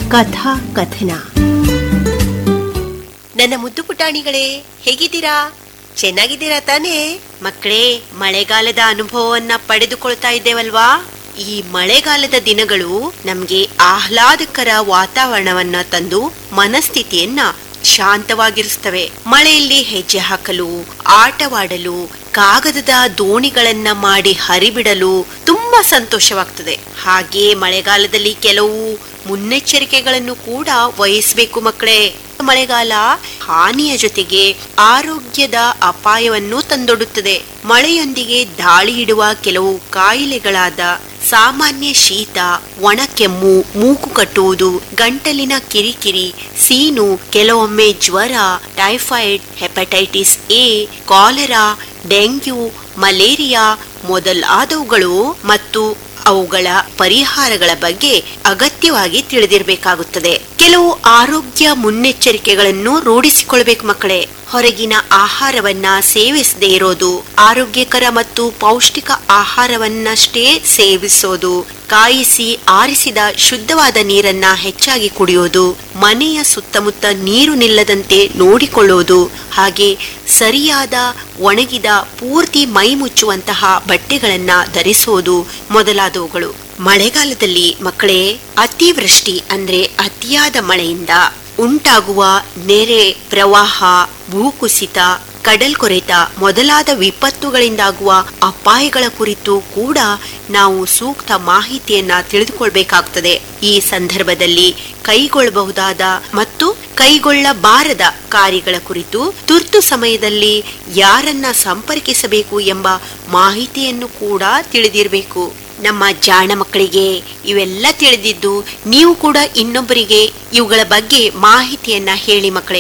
ಕಥಾ ಕಥನ ನನ್ನ ಮುದ್ದು ಪುಟಾಣಿಗಳೇ ಹೇಗಿದ್ದೀರಾ ಚೆನ್ನಾಗಿದ್ದೀರಾ ತಾನೇ ಮಕ್ಕಳೇ ಮಳೆಗಾಲದ ಅನುಭವವನ್ನ ಪಡೆದುಕೊಳ್ತಾ ಇದ್ದೇವಲ್ವಾ ಈ ಮಳೆಗಾಲದ ದಿನಗಳು ನಮ್ಗೆ ಆಹ್ಲಾದಕರ ವಾತಾವರಣವನ್ನ ತಂದು ಮನಸ್ಥಿತಿಯನ್ನ ಶಾಂತವಾಗಿರಿಸ್ತವೆ ಮಳೆಯಲ್ಲಿ ಹೆಜ್ಜೆ ಹಾಕಲು ಆಟವಾಡಲು ಕಾಗದದ ದೋಣಿಗಳನ್ನ ಮಾಡಿ ಹರಿಬಿಡಲು ತುಂಬಾ ಸಂತೋಷವಾಗ್ತದೆ ಹಾಗೆ ಮಳೆಗಾಲದಲ್ಲಿ ಕೆಲವು ಮುನ್ನೆಚ್ಚರಿಕೆಗಳನ್ನು ಕೂಡ ವಹಿಸಬೇಕು ಮಕ್ಕಳೇ ಮಳೆಗಾಲ ಹಾನಿಯ ಜೊತೆಗೆ ಆರೋಗ್ಯದ ಅಪಾಯವನ್ನು ತಂದೊಡ್ಡುತ್ತದೆ ಮಳೆಯೊಂದಿಗೆ ದಾಳಿ ಇಡುವ ಕೆಲವು ಕಾಯಿಲೆಗಳಾದ ಸಾಮಾನ್ಯ ಶೀತ ಒಣ ಕೆಮ್ಮು ಮೂಗು ಕಟ್ಟುವುದು ಗಂಟಲಿನ ಕಿರಿಕಿರಿ ಸೀನು ಕೆಲವೊಮ್ಮೆ ಜ್ವರ typhoid hepatitis A cholera dengue malaria ಮೊದಲಾದವುಗಳು ಮತ್ತು ಅವುಗಳ ಪರಿಹಾರಗಳ ಬಗ್ಗೆ ಅಗತ್ಯವಾಗಿ ತಿಳಿದಿರಬೇಕಾಗುತ್ತದೆ ಕೆಲವು ಆರೋಗ್ಯ ಮುನ್ನೆಚ್ಚರಿಕೆಗಳನ್ನು ರೂಢಿಸಿಕೊಳ್ಬೇಕು ಮಕ್ಕಳೇ ಹೊರಗಿನ ಆಹಾರವನ್ನ ಸೇವಿಸದೇ ಇರೋದು ಆರೋಗ್ಯಕರ ಮತ್ತು ಪೌಷ್ಟಿಕ ಆಹಾರವನ್ನಷ್ಟೇ ಸೇವಿಸೋದು ಕಾಯಿಸಿ ಆರಿಸಿದ ಶುದ್ಧವಾದ ನೀರನ್ನ ಹೆಚ್ಚಾಗಿ ಕುಡಿಯೋದು ಮನೆಯ ಸುತ್ತಮುತ್ತ ನೀರು ನಿಲ್ಲದಂತೆ ನೋಡಿಕೊಳ್ಳೋದು ಹಾಗೆ ಸರಿಯಾದ ಒಣಗಿದ ಪೂರ್ತಿ ಮೈ ಮುಚ್ಚುವಂತಹ ಬಟ್ಟೆಗಳನ್ನ ಧರಿಸೋದು ಮೊದಲಾದವುಗಳು ಮಳೆಗಾಲದಲ್ಲಿ ಮಕ್ಕಳೇ ಅತಿವೃಷ್ಟಿ ಅಂದ್ರೆ ಅತಿಯಾದ ಮಳೆಯಿಂದ ಉಂಟಾಗುವ ನೆರೆ ಪ್ರವಾಹ ಭೂಕುಸಿತ ಕಡಲ್ಕೊರೆತ ಮೊದಲಾದ ವಿಪತ್ತುಗಳಿಂದಾಗುವ ಅಪಾಯಗಳ ಕುರಿತು ಕೂಡ ನಾವು ಸೂಕ್ತ ಮಾಹಿತಿಯನ್ನ ತಿಳಿದುಕೊಳ್ಬೇಕಾಗ್ತದೆ ಈ ಸಂದರ್ಭದಲ್ಲಿ ಕೈಗೊಳ್ಳಬಹುದಾದ ಮತ್ತು ಕೈಗೊಳ್ಳಬಾರದ ಕಾರ್ಯಗಳ ಕುರಿತು ತುರ್ತು ಸಮಯದಲ್ಲಿ ಯಾರನ್ನ ಸಂಪರ್ಕಿಸಬೇಕು ಎಂಬ ಮಾಹಿತಿಯನ್ನು ಕೂಡ ತಿಳಿದಿರಬೇಕು ನಮ್ಮ ಜಾಣ ಮಕ್ಕಳಿಗೆ ಇವೆಲ್ಲ ತಿಳಿದಿದ್ದು ನೀವು ಕೂಡ ಇನ್ನೊಬ್ಬರಿಗೆ ಇವುಗಳ ಬಗ್ಗೆ ಮಾಹಿತಿಯನ್ನ ಹೇಳಿ ಮಕ್ಕಳೇ